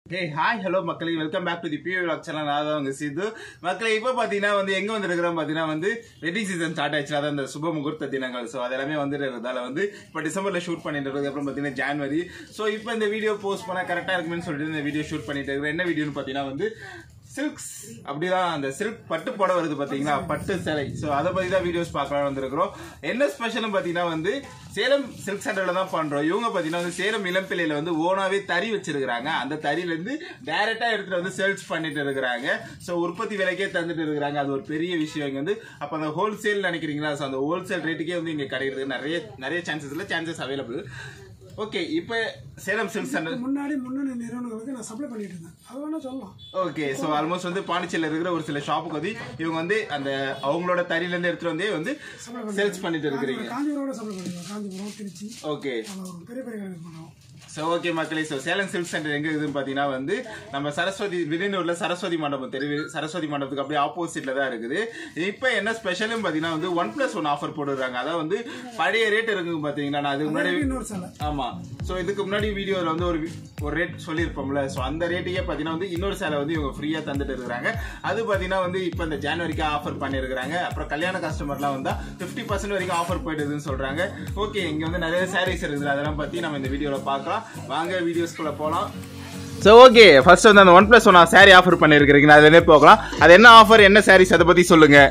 ஹே hi hello மக்களே welcome back to the பியூ vlog channel நான் தான் உங்க சித்து மக்களே இப்போ பார்த்தீங்கன்னா வந்து எங்கே வந்துருக்கிறோம் பார்த்தீங்கன்னா வந்து வெட்டிங் சீசன் ஸ்டார்ட் ஆயிடுச்சு அதான் இந்த சுப முகூர்த்த தினங்கள் ஸோ அதெல்லாமே வந்துருக்கிறதால வந்து இப்போ டிசம்பரில் ஷூட் பண்ணிட்டு இருக்கு அப்புறம் பார்த்தீங்கன்னா ஜான்வரி ஸோ இப்போ இந்த வீடியோ போஸ்ட் பண்ணால் கரெக்டாக இருக்குன்னு சொல்லிட்டு இந்த வீடியோ ஷூட் பண்ணிட்டு இருக்கிறேன் என்ன வீடியோன்னு பார்த்தீங்கன்னா வந்து சில்க்ஸ் அப்படிதான் அந்த சில்க் பட்டு புடவை வருது பாத்தீங்களா பட்டு சேலை ஸோ அதை பத்தி தான் வீடியோஸ் பார்க்கலாம் வந்திருக்கிறோம் என்ன ஸ்பெஷல்னு பாத்தீங்கன்னா வந்து சேலம் சில்க் சென்டர்ல தான் பண்றோம் இவங்க பாத்தீங்கன்னா வந்து சேலம் இளம்பிள்ளையில வந்து ஓனாவே தறி வச்சிருக்காங்க அந்த தறியில இருந்து டைரக்டா எடுத்துட்டு வந்து சேல்ஸ் பண்ணிட்டு இருக்கிறாங்க ஸோ உற்பத்தி விலைக்கே தந்துட்டு இருக்கிறாங்க அது ஒரு பெரிய விஷயம் இங்க வந்து அப்ப அந்த ஹோல்சேல் நினைக்கிறீங்களா ஸோ அந்த ஹோல்சேல் ரேட்டுக்கே வந்து இங்க கிடைக்கிறது நிறைய நிறைய சான்சஸ் இல்லை சான்சஸ் அவைலபிள் ஓகே இப்போ சேலம் சில்க் சென்டர் முன்னாடி முன்னணி நிறுவனங்களுக்கு நான் சப்ளை பண்ணிட்டு இருந்தேன் அது வேணா சொல்லலாம் ஓகே ஸோ ஆல்மோஸ்ட் வந்து பாண்டிச்சேரியில் இருக்கிற ஒரு சில ஷாப்புக்கு வந்து இவங்க வந்து அந்த அவங்களோட தறியிலேருந்து எடுத்துட்டு வந்தே வந்து சேல்ஸ் பண்ணிட்டு இருக்கிறீங்க காஞ்சிபுரோட சப்ளை பண்ணிடுவோம் காஞ்சிபுரம் திருச்சி ஓகே அவ்வளோ பெரிய பெரிய கடைகள் பண்ணுவோம் ஸோ ஓகே மக்களே ஸோ சேலம் சில்க் சென்டர் எங்க இருக்குதுன்னு பார்த்தீங்கன்னா வந்து நம்ம சரஸ்வதி விருந்தூர்ல சரஸ்வதி மண்டபம் தெரு சரஸ்வதி மண்டபத்துக்கு அப்படியே ஆப்போசிட்ல தான் இருக்குது இப்போ என்ன ஸ்பெஷல்னு பார்த்தீங்கன்னா வந்து ஒன் பிளஸ் ஒன் ஆஃபர் போட்டுருக்காங்க அதாவது வந்து பழைய ரேட் இருக்குங்க பார்த்தீங்கன்னா நான் அதுக்கு முன்னாடி இன்னொரு சேலை ஆமா சோ இதுக்கு முன்னாடி வீடியோல வந்து ஒரு வி- ஒரு ரேட் சொல்லியிருப்போம்ல சோ அந்த ரேட்டுக்கே பாத்தீங்கன்னா வந்து இன்னொரு சேலை வந்து இவங்க ஃப்ரீயா தந்துட்டு இருக்காங்க அது பாத்தீங்கன்னா வந்து இப்போ இந்த ஜனவரிக்கு ஆஃபர் பண்ணிருக்காங்க அப்புறம் கல்யாண கஸ்டமர்லாம் வந்தா 50% பர்சன்ட் வரைக்கும் ஆஃபர் போயிடுதுன்னு சொல்றாங்க ஓகே இங்க வந்து நிறைய சாரீஸ் இருக்குது அதெல்லாம் பத்தி நம்ம இந்த வீடியோல பார்க்கலாம் வாங்க வீடியோஸ்குள்ள போலாம் ஸோ ஓகே ஃபர்ஸ்ட் வந்து அந்த one plus one sari offer பண்ணிருக்கிறீங்க அதுலேயே போகலாம் அது என்ன ஆஃபர் என்ன சாரீஸ் அதை பத்தி சொல்லுங்க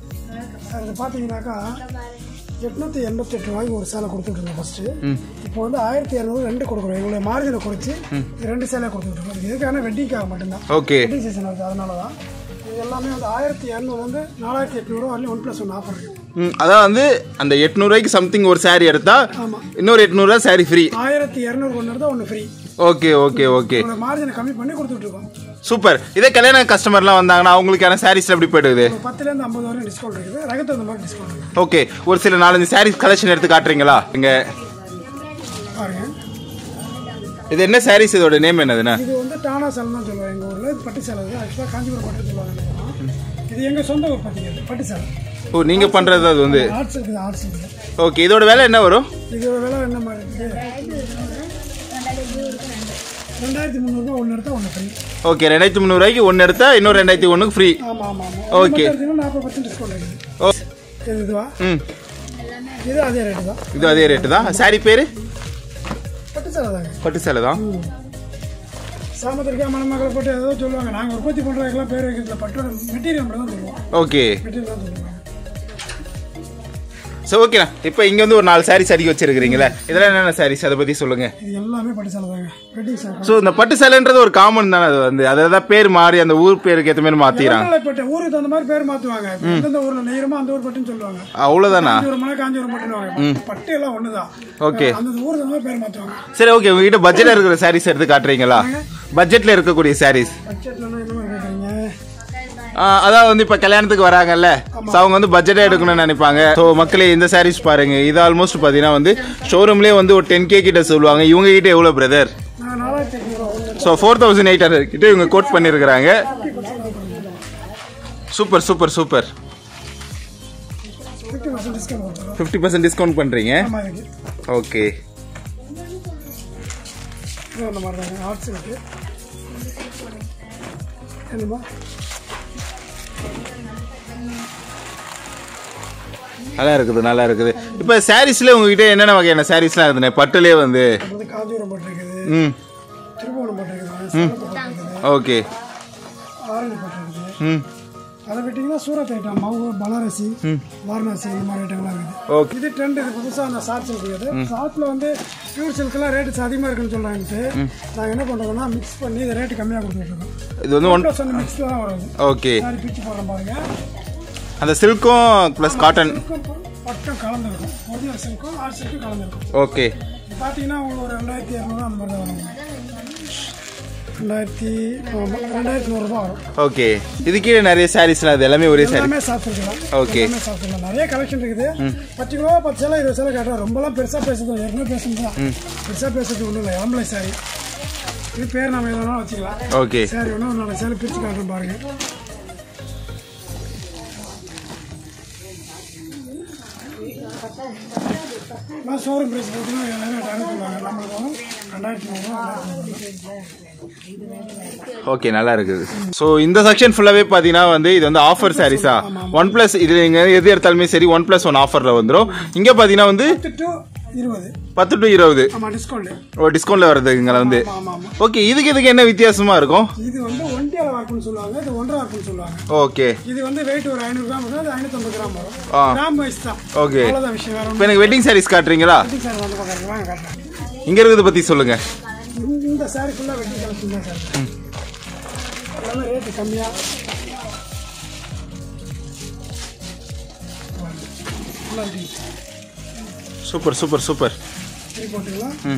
அது பார்த்தீங்கன்னாக்கா எட்நூத்தி எண்பத்தி எட்டு ரூபாய்க்கு ஒரு சேலை கொடுத்துட்டு இருந்தோம் ஃபர்ஸ்ட் இப்போ வந்து ஆயிரத்தி இரநூறு ரெண்டு கொடுக்குறோம் எங்களுடைய மார்ஜினை குறைச்சி ரெண்டு சேலை கொடுத்துட்டு இருக்கோம் இது எதுக்கான வெட்டிங்காக மட்டும்தான் ஓகே வெட்டிங் சீசன் வருது அதனால தான் இது எல்லாமே வந்து ஆயிரத்தி இரநூறு வந்து நாலாயிரத்தி எட்நூறு வரலையும் ஒன் ப்ளஸ் ஒன் ஆஃபர் இருக்கு ம், அதான் வந்து அந்த எட்நூறுவாய்க்கு சம்திங் ஒரு saree எடுத்தா ஆமா. இன்னொரு எட்நூறுவா saree ஃப்ரீ ஆயிரத்தி இரநூறு ஒன்று இருந்தால் ஒன்று ஃப்ரீ ஓகே ஓகே ஓகே உங்களோட மார்ஜினை கம்மி பண்ணி கொடுத்துட்டு இருக்கோம் சூப்பர் இதே கல்யாண கஸ்டமர்லாம் வந்தாங்கன்னா அவங்களுக்கான சாரீஸ் எப்படி போயிடுது ஒரு பத்துலேருந்து ஐம்பது வரையும் டிஸ்கவுண்ட் இருக்குது ரகத்து அந்த மாதிரி டிஸ்கவுண்ட் இருக்குது ஓகே ஒரு சில நாலஞ்சு சாரீஸ் கலெக்ஷன் எடுத்து காட்டுறீங்களா இங்க பாருங்க இது என்ன சாரீஸ் இதோட நேம் என்னதுண்ணா இது வந்து டானா சேலை தான் சொல்லுவாங்க எங்கள் ஊரில் இது பட்டு சேலை இது ஆக்சுவலாக காஞ்சிபுரம் பட்டு சொல்லுவாங்க இது எங்கள் சொந்த உற்பத்தி இது பட்டு சேலை ஓ நீங்க பண்றது அது வந்து ஆர்ட்ஸ் இருக்குது ஆர்ட்ஸ் இருக்குது ஓகே இதோட விலை என்ன வரும் இதோட விலை என்ன மாதிரி இருக்குது ரெண்டாயிரத்தி முந்நூறுபா ஒன்று எடுத்தால் ஒன்று ஃப்ரீ ஓகே ரெண்டாயிரத்தி முந்நூறுவாய்க்கு ஒன்று எடுத்தா இன்னொரு ரெண்டாயிரத்தி ஒன்றுக்கு ஃப்ரீ ஆமாம் ஆமாம் ஆமாம் Okay. எடுத்தீங்கன்னா நாற்பது பர்சன்ட் டிஸ்கவுண்ட் இருக்குது ஓ இது இதுவா ம் இது அதே ரேட்டு தான் இது அதே ரேட்டு தான் சாரி பேர் பட்டு சேலை தாங்க பட்டு சேலை தான் சாமத்திற்கா மணமக்களை போட்டு ஏதோ சொல்லுவாங்க நாங்கள் உற்பத்தி பண்ணுறதுக்கெல்லாம் பேர் வைக்கிறதுல பட்டோட மெட்டீரியல் மட்டும் தான் சொல்லுவோம் ஓகே மெட்டீரியல் தான் சொல்லுவாங்க ஸோ ஓகேண்ணா இப்போ இங்கே வந்து ஒரு நாலு சாரீஸ் அடிக்க வச்சிருக்கிறீங்களே இதெல்லாம் என்னென்ன சாரீஸ் அதை பற்றி சொல்லுங்க இது எல்லாமே பட்டு சேலை தாங்க வெட்டிங் சேலை ஸோ இந்த பட்டு சேலைன்றது ஒரு காமன் தானே அது வந்து அதை தான் பேர் மாறி அந்த ஊர் பேருக்கு ஏற்ற மாதிரி மாற்றிக்கிறாங்க வெள்ளப்பட்டு ஊருக்கு தகுந்த மாதிரி பேர் மாத்துவாங்க எந்தெந்த ஊர்ல நெய்யறமோ அந்த ஊர் பட்டுன்னு சொல்லுவாங்க அவ்வளோதானா காஞ்சிபுரம் காஞ்சிபுரம் பட்டுன்னு பட்டு எல்லாம் ஒண்ணுதான் ஓகே அந்த ஊருக்கு தகுந்த மாதிரி பேர் மாத்துவாங்க சரி ஓகே உங்ககிட்ட பட்ஜெட்ல இருக்கிற சாரீஸ் எடுத்து காட்டுறீங்களா பட்ஜெட்ல இருக்கக்கூடிய சாரீஸ் பட்ஜெட்ல என்ன மாதிரி கேட்குறீங்க அதாவது வந்து இப்ப கல்யாணத்துக்கு வராங்கல்ல So அவங்க வந்து பட்ஜெட்டே எடுக்கணும்னு நினைப்பாங்க ஸோ மக்களே இந்த சாரீஸ் பாருங்க இது ஆல்மோஸ்ட் பாத்தீங்கன்னா வந்து ஷோரூம்லேயே வந்து ஒரு டென் கே கிட்ட சொல்லுவாங்க இவங்க கிட்ட எவ்வளவு பிரதர் நான் நாலாயிரத்தி எட்நூறு ஒன்று so four thousand eight hundred கிட்ட இவங்க கோட் பண்ணியிருக்கிறாங்க super super super fifty percent discount கொடுத்துருவோம் ஃபிஃப்டி பர்சன்ட் டிஸ்கவுண்ட் பண்றீங்க ஆமா இருக்கு ஓகே இது அந்த மாதிரி தாங்க ஆர்ட்ஸ் இருக்கு என்னமா நல்லா இருக்குது நல்லா இருக்குது இப்போ சாரீஸ்ல உங்ககிட்ட என்னென்ன வகையான சாரீஸ்லாம் இருக்குதுண்ணே பட்டுலேயே வந்து வந்து காஞ்சிபுரம் பட்டு இருக்குது ம் திருவோணம் பட்டு இருக்குது சேலத்து பட்டு இருக்குது ஓகே ஆரஞ்சு பட்டு இருக்குது ம் அதை விட்டிங்கன்னா சூரத் ஐட்டம் மவு பனாரசி வாரணாசி இந்த மாதிரி ஐட்டம்லாம் இருக்குது ஓகே இது ட்ரெண்ட் இது புதுசாக அந்த ஷார்ட் சில்க் இருக்குது ஷார்ட்டில் வந்து பியூர் சில்க்லாம் ரேட்டு அதிகமாக இருக்குன்னு சொல்கிறாங்கன்ட்டு நாங்கள் என்ன பண்ணுறோம்னா மிக்ஸ் பண்ணி இதை ரேட்டு கம்மியாக கொடுத்துட்ருக்கோம் இது வந்து ஒன் ப்ளஸ் வந்து மிக்ஸில் தான் வருது ஓகே சாரி பிச்சு போடுறோம் பாருங்க அந்த சில்க்கும் ப்ளஸ் காட்டன் சில்க்கும் பட்டும் கலந்துருக்கும் ஒரிஜினல் சில்க்கும் ஆர்ட் சில்க்கும் கலந்துருக்கும் ஓகே இது பார்த்தீங்கன்னா உங்களுக்கு ஒரு ரெண்டாயிரத்தி இரநூறு அந்த மாதிரி தான் வரும் ரெண்டாயிரத்தி ஆமா, ரெண்டாயிரத்தி நூறுரூபா வரும் ஓகே இது கீழே நிறைய சாரீஸ்லாம் அது எல்லாமே ஒரே சாரி எல்லாமே சாப்பிட்டுருக்கலாம் Okay. எல்லாமே சாப்பிட்டுக்கலாம் நிறைய கலெக்ஷன் இருக்குது பத்து கிலோ பத்து சேலை இருபது சேலை காட்டுறோம் ரொம்பலாம் பெருசாக பேசுறது ஏற்கனவே பேசுறது தான் பெருசாக பேசுறது ஒன்றும் இல்லை ஆம்பளை சாரி இது பேர் நம்ம எதனா வச்சுக்கலாம் ஓகே சாரி ஒன்று ஒரு நாலு சேலை பிரித்து காட்டுறோம் பாருங்க நான் ஷோரூம் ப்ரைஸ் பார்த்தீங்கன்னா எல்லாரும் ரெண்டாயிரம் சொல்லுவாங்க நம்மளுக்கு வந்து ரெண்டாயிரத்தி நூறுரூவா ரெண்டாயிரத்தி நூறுரூவா ஓகே நல்லா இருக்குது ஸோ இந்த செக்ஷன் ஃபுல்லாவே பார்த்தீங்கன்னா வந்து இது வந்து ஆஃபர் சாரீஸா ஒன் பிளஸ் இது நீங்க எது எடுத்தாலுமே சரி ஒன் பிளஸ் ஒன் ஆஃபர்ல வந்துடும் இங்க பார்த்தீங்கன்னா வந்து பத்து டு இருபது பத்து டு இருபது ஆமாம் டிஸ்கவுண்ட் ஓ டிஸ்கவுண்ட்ல வருதுங்களா வந்து ஆமாம் ஆமாம் ஓகே இதுக்கு இதுக்கு என்ன வித்தியாசமா இருக்கும் இது வந்து ஒன்டி அளவு இருக்குன்னு சொல்லுவாங்க இது ஒன்றரை இருக்குன்னு சொல்லுவாங்க ஓகே இது வந்து வெயிட் ஒரு ஐநூறு கிராம் வரும் அது ஐநூற்றம்பது கிராம் வரும் ஆ. கிராம் வைஸ் தான் ஓகே அவ்வளோதான் விஷயம் வேற இப்போ எனக்கு வெட்டிங் சாரீஸ் காட்டுறீங்களா ஒன்றும் சார் வந்து பார்க்குறேன் வாங்க காட்டுறேன் இங்க இருக்கிறத பத்தி சொல்லுங்க இந்த- இந்த சாரி ஃபுல்லாக வெட்டி கலெக்ஷன் தான் சார் எல்லாமே ரேட்டு கம்மியாக ஃபுல்லாக வெட்டி சூப்பர் சூப்பர் சூப்பர் இது போட்டுக்கலாம் ம்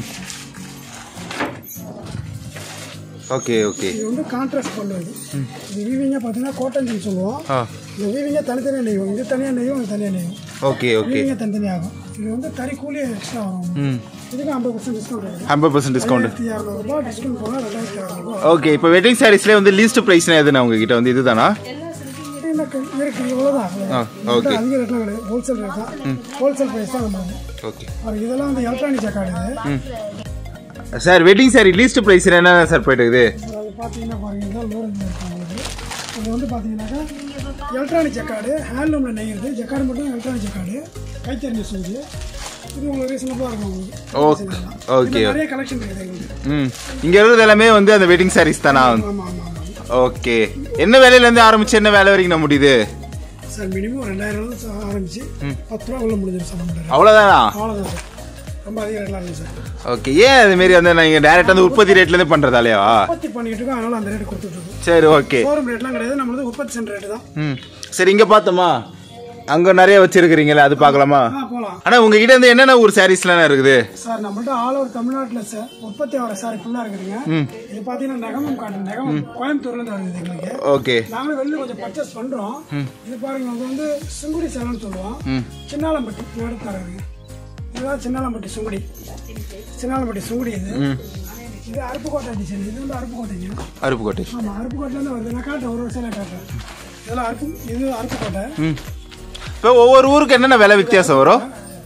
ஓகே ஓகே இது வந்து கான்ட்ராஸ்ட் பண்ணுவது இது வீவிங்க பார்த்தீங்கன்னா கோட்டஞ்சின்னு சொல்லுவோம் ஆ இந்த வீவிங்க தனித்தனியாக நெய்வோம் இது தனியாக நெய்வோம் இது தனியாக நெய்வோம் ஓகே ஓகே வீவிங்க தனித்தனியாகும் இது வந்து தறி கூலி எக்ஸ்ட்ரா வரும் ம் இதுக்கு ஐம்பது பர்சன்ட் டிஸ்கவுண்ட் இருக்குது ஐம்பது பர்சன்ட் டிஸ்கவுண்ட் ஆயிரத்தி இரநூறுபா டிஸ்கவுண்ட் போனால் ரெண்டாயிரத்தி இரநூறுபா ஓகே இப்போ வெட்டிங் சாரீஸ்லேயே வந்து லீஸ்ட் ப்ரைஸ்னா எதுனா உங்ககிட்ட வந்து இதுதானா எனக்கு இருக்கு இவ்வளோதான் ஆ ஓகே அதிக ரேட்லாம் கிடையாது ஹோல்சேல் ரேட் தான் ஹோல்சேல் ப்ரைஸ் தான் நம்ம ஓகே அப்புறம் இதெல்லாம் வந்து எலக்ட்ரானிக் ஜக்காடு இது sir wedding sari least price என்ன சார் போயிட்டு இருக்குது அது பார்த்தீங்கன்னா பாருங்க இதுதான் லோரஞ்ச் இருக்காங்க இது இது வந்து பார்த்தீங்கன்னாக்கா எலக்ட்ரானிக் ஜக்காடு ஹேண்ட்லூமில் நெய்யுறது ஜக்காடு மட்டும் எலக்ட்ரானிக் ஜக்காடு கைத்தறி நெசவுது இது உங்களுக்கு ரீசனபிளாக இருக்கும் உங்களுக்கு ஓகே ஓகே இதுல நிறைய கலெக்ஷன் இருக்குது எங்களுக்கு ம் இங்கே இருக்கிறது எல்லாமே வந்து அந்த வெட்டிங் சாரீஸ் தானா ஆமாம் ஆமாம் ஆமாம் ஓகே என்ன வேலையிலேருந்து ஆரம்பிச்சு என்ன வேலை வரைக்கும் நான் முடியுது சார் மினிமம் ரெண்டாயிரம் ரூபா ஆரம்பிச்சு பத்து ரூபா உள்ள முடிஞ்சிடும் சார் நம்மளோட அவ்வளோதானா அவ்வளோதான் சார் ரொம்ப அதிக ரேட்லாம் இல்லை சார் ஓகே ஏன் அது மாரி வந்து நீங்கள் டேரெக்டாக வந்து உற்பத்தி ரேட்லேருந்து பண்ணுறதாலையா உற்பத்தி பண்ணிக்கிட்டு இருக்கோம் அதனால அந்த ரேட் கொடுத்துட்டு இருக்கோம் சரி ஓகே ஷோரூம் ரேட்லாம் கிடையாது நம்மளது உற்பத்தி சென்டர் ரேட்டு தான் ம் சரி இங்கே பார்த்தோமா அங்கே நிறைய வச்சிருக்கிறீங்களே அது பார்க்கலாமா ஆ போகலாம் ஆனால் உங்ககிட்ட இருந்து என்னென்ன ஒரு சாரீஸ்லாம் இருக்குது சார் நம்மள்ட்ட ஆல் ஓவர் தமிழ்நாட்டில் சார் உற்பத்தி ஆகிற சாரி ஃபுல்லாக இருக்குதுங்க இது பார்த்தீங்கன்னா நெகமம் காட்டன் நெகமம் கோயம்புத்தூர்லேருந்து வருது எங்களுக்கு ஓகே நாங்களும் வெளில கொஞ்சம் பர்ச்சேஸ் பண்ணுறோம் இது பாருங்க இது வந்து சுங்குடி சேலம்னு சொல்லுவோம் சின்னாலம்பட்டி நடுத்தரது இதுதான் சின்னாலம்பட்டி சுங்குடி சின்னாலம்பட்டி சுங்குடி இது இது அருப்புக்கோட்டை டிசைன் இது வந்து அருப்புக்கோட்டைங்க அருப்புக்கோட்டை ஆமாம் அருப்புக்கோட்டையிலேருந்து வருது நான் காட்டுறேன் ஒரு வருஷம் காட்டுறேன் இதெல்லாம் அருப்பு இது அருப்புக்கோட்டை ம் இப்போ ஒவ்வொரு ஊருக்கு என்னென்ன விலை வித்தியாசம் வரும்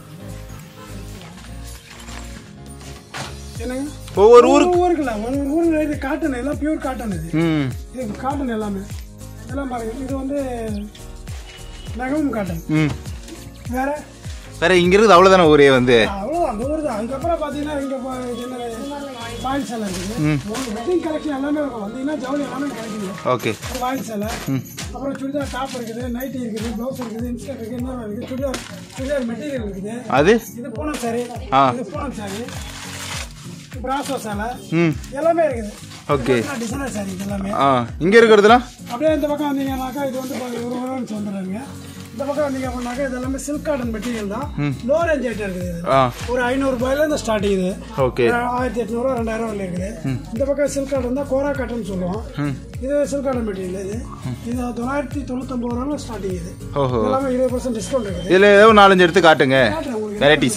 என்னங்க ஒவ்வொரு ஊர் ஒரு ஊருக்கு இல்லை ஒரு ஊருக்கு இது காட்டன் எல்லாம் பியூர் காட்டன் இது ம் இது காட்டன் எல்லாமே இதெல்லாம் பாருங்க இது வந்து நகமும் காட்டன் ம் வேற வேற இங்க இருக்குது அவ்வளோதானே ஊரே வந்து அவ்வளோ அந்த ஊர் தான் அதுக்கப்புறம் பார்த்தீங்கன்னா இங்கே வாயில் சேலை இருக்குது உங்களுக்கு வெட்டிங் கலெக்ஷன் எல்லாமே இருக்கும் வந்தீங்கன்னா ஜவுளி எல்லாமே கிடைக்குங்க ஓகே ஒரு வாயில் சேலை அப்புறம் சுடிதார் டாப் இருக்குது நைட்டி இருக்குது ப்ளவுஸ் இருக்குது இன்ஸ்கர்ட் இருக்குது என்ன இருக்குது சுடிதார் சுடிதார் மெட்டீரியல் இருக்குது அது இது பூனம் சாரி ஆ. இது பூனம் சாரி பிராசோ சேலை ம் எல்லாமே இருக்குது ஓகே டிசைனர் சாரி இது எல்லாமே ஆ இங்கே இருக்கிறதுலாம் அப்படியே இந்த பக்கம் வந்தீங்கன்னாக்கா இது வந்து பாருங்க, ஒரு ஒரு வந்துடுறாங்க இந்த பக்கம் வந்தீங்க அப்படின்னாக்கா இது எல்லாமே சில்க் காட்டன் மெட்டீரியல் தான் லோ ரேஞ்ச் ஐட்டம் இருக்குது இது ஆ ஒரு ஐநூறு ரூபாயில இந்த ஸ்டார்டிங் இது ஓகே ஆயிரத்தி எட்நூறுவா ரெண்டாயிரம் வரல இருக்குது இந்த பக்கம் சில்க் காட்டன் தான் கோரா காட்டன் சொல்லுவோம் இது சில்க் காட்டன் மெட்டீரியல் இது இது தொள்ளாயிரத்தி தொண்ணூத்தொம்பது ரூபாய் ஸ்டார்டிங் இது ஓஹோ எல்லாமே இருபது பர்சன்ட் டிஸ்கவுண்ட் இருக்குது இதில் ஏதோ ஒரு நாலஞ்சு எடுத்து காட்டுங்க காட்டுறேன் உங்களுக்கு வெரைட்டிஸ்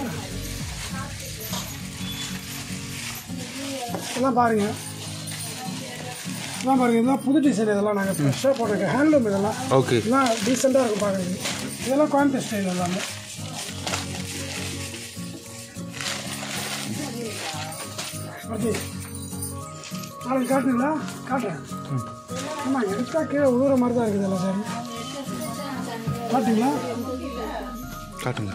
இதெல்லாம் பாருங்க இதெல்லாம் பாருங்க இதெல்லாம் புது டிசைன் இதெல்லாம் நாங்கள் ஃப்ரெஷ்ஷாக போட்டிருக்கோம் ஹேண்ட்லூம் இதெல்லாம் ஓகே இதெல்லாம் டீசெண்டாக இருக்கும் பார்க்குறது இதெல்லாம் கோயம்புத்தூர் ஸ்டைல் எல்லாமே ஓகே நாளைக்கு காட்டுங்களா காட்டுறேன் ஆமாம் எடுத்தா கீழே உழுவுற மாதிரி தான் இருக்குது எல்லாம் சார் காட்டுங்களா காட்டுங்க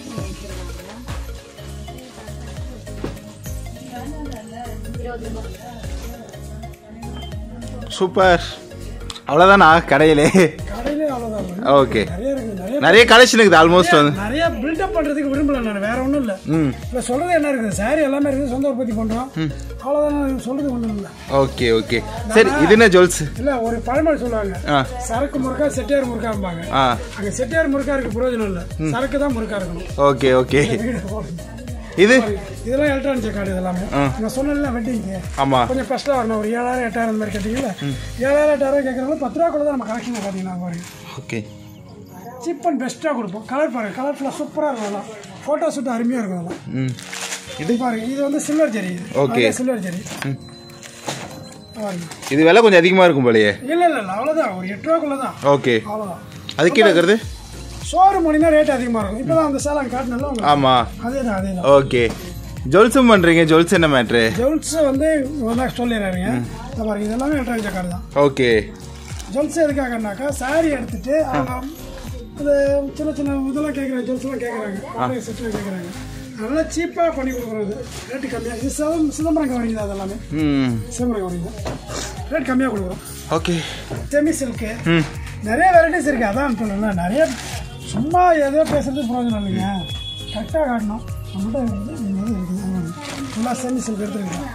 சூப்பர் அவ்வளோதானா கடையிலே கடையிலே அவ்வளோதான் ஓகே நிறைய இருக்குது நிறைய நிறைய கலெக்ஷன் இருக்குது ஆல்மோஸ்ட் வந்து நிறைய பில்டப் பண்ணுறதுக்கு விரும்பல நான் வேற ஒன்றும் இல்லை ம் இப்போ சொல்கிறது என்ன இருக்குது சாரி எல்லாமே இருக்குது சொந்த உற்பத்தி பண்ணுறோம் அவ்வளோதான் சொல்கிறது ஒன்றும் இல்லை ஓகே ஓகே சரி இது என்ன ஜுவல்ஸ் இல்லை ஒரு பழமொழி சொல்லுவாங்க ஆ சரக்கு முறுக்கா செட்டியார் முறுக்காம்பாங்க ஆ அங்கே செட்டியார் முறுக்கா இருக்கு பிரயோஜனம் இல்லை சரக்கு தான் முறுக்கா இருக்கணும் ஓகே ஓகே வீடு போடணும். இது இதெல்லாம் எலக்ட்ரானிக் கார்டு இதெல்லாமே நான் சொன்னேன்ல வெட்டிங்க்கு ஆமாம் கொஞ்சம் ஃபஸ்ட்டாக வரணும் ஒரு ஏழாயிரம் எட்டாயிரம் அந்த மாதிரி கேட்டீங்கல்ல ஏழாயிரம் எட்டாயிரம் கேட்குறவங்க பத்து ரூபா கூட தான் நம்ம கலெக்ஷன் பார்த்தீங்கன்னா பாருங்க ஓகே சீப் அண்ட் பெஸ்ட்டாக கொடுப்போம் கலர் பாருங்க கலர்ஃபுல்லாக சூப்பராக இருக்கும் அதெல்லாம் ஃபோட்டோ ஷூட் அருமையாக இருக்கும் அதெல்லாம் ம் இது பாருங்க இது வந்து சில்வர் ஜெரி இது Okay. சில்வர் ஜெரி பாருங்க இது விலை கொஞ்சம் அதிகமாக இருக்கும் போலயே இல்லை இல்லை இல்லை அவ்வளோதான் ஒரு எட்டு ரூபாக்குள்ள தான் ஓகே அவ்வளோதான் அது கீழே இருக்கிறது ஷோரூம் மணினா ரேட் அதிகமாக இருக்கும் இப்போ தான் அந்த சேலம் காட்டினால ஆமாம் அதே தான் அதே தான் ஓகே ஜொல்ஸும் பண்றீங்க ஜொல்ஸ் என்ன மேட்ரு ஜுவல்ஸ் வந்து ஒன் சொல்லிடுறாருங்க இந்த பாருங்க இது எல்லாமே எலக்ட்ரானிக் கார்டு தான் ஓகே ஜுவல்ஸ் எதுக்காகனாக்கா சாரி எடுத்துட்டு அவங்க இந்த சின்ன சின்ன இதெல்லாம் கேட்குறாங்க ஜுவல்ஸ்லாம் கேட்குறாங்க செட்டில் கேட்குறாங்க அதனால சீப்பாக பண்ணி கொடுக்குறது ரேட்டு கம்மியாக இது சிதம் சிதம்பரம் கவனிங்க தான் அதெல்லாமே ம் சிதம்பரம் கவனிங்க ரேட் கம்மியாக கொடுக்குறோம் ஓகே செமி சில்க்கு ம் நிறைய வெரைட்டிஸ் இருக்குது அதான் சொல்லல நிறைய சும்மா ஏதோ பேசுறது பிரயோஜனம் இல்லைங்க கரெக்டாக காட்டணும் நம்மகிட்ட இருக்குது இங்க வந்து இருக்குது ஃபுல்லாக செமி சில்க் எடுத்துருக்கேன்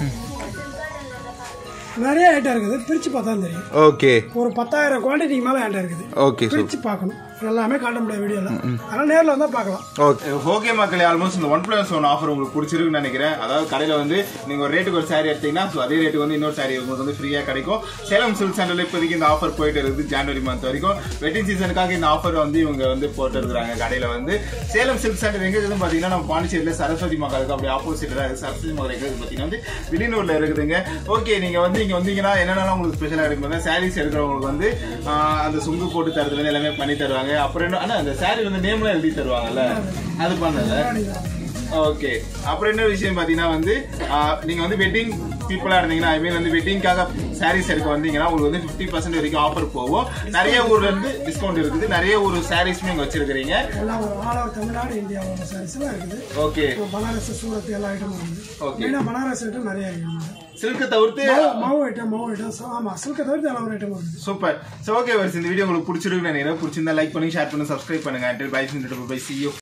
நிறைய ஐட்டம் இருக்குது பிரித்து பார்த்தா தெரியும் ஓகே ஒரு பத்தாயிரம் குவான்டிட்டிக்கு மேலே ஐட்டம் இருக்குது ஓகே சூப்பர் பிரித்து பார்க்கணும் எல்லாமே காட்ட முடியாது வீடியோவில் அதனால் நேரில் வந்தால் பார்க்கலாம் ஓகே ஓகே மக்களே ஆல்மோஸ்ட் இந்த ஒன் பிளஸ் ஒன் ஆஃபர் உங்களுக்கு பிடிச்சிருக்குன்னு நினைக்கிறேன் அதாவது கடையில் வந்து நீங்கள் ஒரு ரேட்டுக்கு ஒரு saree எடுத்தீங்கன்னா ஸோ அதே ரேட்டுக்கு வந்து இன்னொரு saree உங்களுக்கு வந்து ஃப்ரீயாக கிடைக்கும் சேலம் சில்க் சென்டரில் இப்போதைக்கு இந்த ஆஃபர் போயிட்டு இருக்குது ஜனவரி மந்த் வரைக்கும் வெட்டிங் சீசனுக்காக இந்த ஆஃபர் வந்து இவங்க வந்து போட்டு இருக்கிறாங்க கடையில் வந்து சேலம் சில்க் சென்டர் எங்கே இருக்குதுன்னு பார்த்தீங்கன்னா நம்ம பாண்டிச்சேரியில் சரஸ்வதி மகாலுக்கு அப்படி ஆப்போசிட் தான் இருக்குது சரஸ்வதி மகால் எங்கே இருக்குது பார்த்தீங்கன்னா வந்து வில்லியனூரில் இருக்குதுங்க ஓகே நீங்கள் வந்து இங்கே வந்தீங்கன்னா என்னென்னலாம் உங்களுக்கு ஸ்பெஷலாக இருக்கும் சாரீஸ் எடுக்கிறவங்களுக்கு வந்து ஆஹ், அந்த சுங்கு போட்டு தரதுலேருந்து எல்லாமே பண்ணி தருவாங்க அப்புறம் என்ன ஆனால் அந்த சாரீ வந்து நேம்லாம் எழுதி தருவாங்கல்ல அது பண்ணல ஓகே அப்புறம் என்ன விஷயம் பார்த்தீங்கன்னா வந்து ஆஹ், நீங்க வந்து வெட்டிங் பீப்புளா இருந்தீங்கன்னா ஐ மீன் வந்து வெட்டிங்காக சாரீஸ் எடுக்க வந்தீங்கன்னா உங்களுக்கு வந்து ஃபிஃப்டி பர்சன்ட் வரைக்கும் ஆஃபர் போகும் நிறைய ஊர்ல இருந்து டிஸ்கவுண்ட் இருக்குது நிறைய ஊர் சாரீஸுமே இங்க வச்சிருக்கிறீங்க எல்லாம் ஒரு ஆல் ஓவர் தமிழ்நாடு இந்தியாவோட சாரீஸ்லாம் இருக்குது ஓகே இப்போ பனாரஸ் சூரத் எல்லா ஐட்டமும் இருக்குது Okay. மெயினாக பனாரஸ் ஐட்டம் நிறைய இருக்குது சில்க்கு தவிர்த்து மாவு ஐட்டம் மாவு ஐட்டம் ஆமாம் சில்கை தவிர்த்து எல்லா ஒரு ஐட்டம் இருக்குது சூப்பர் ஸோ ஓகே வர்ஸ் இந்த வீடியோ உங்களுக்கு பிடிச்சிருக்குன்னு நினைக்கிறேன் பிடிச்சிருந்தா லைக் பண்ணி ஷேர் பண்ணி சப்ஸ்கிரைப் பண்ணுங்க பை பை சி யூ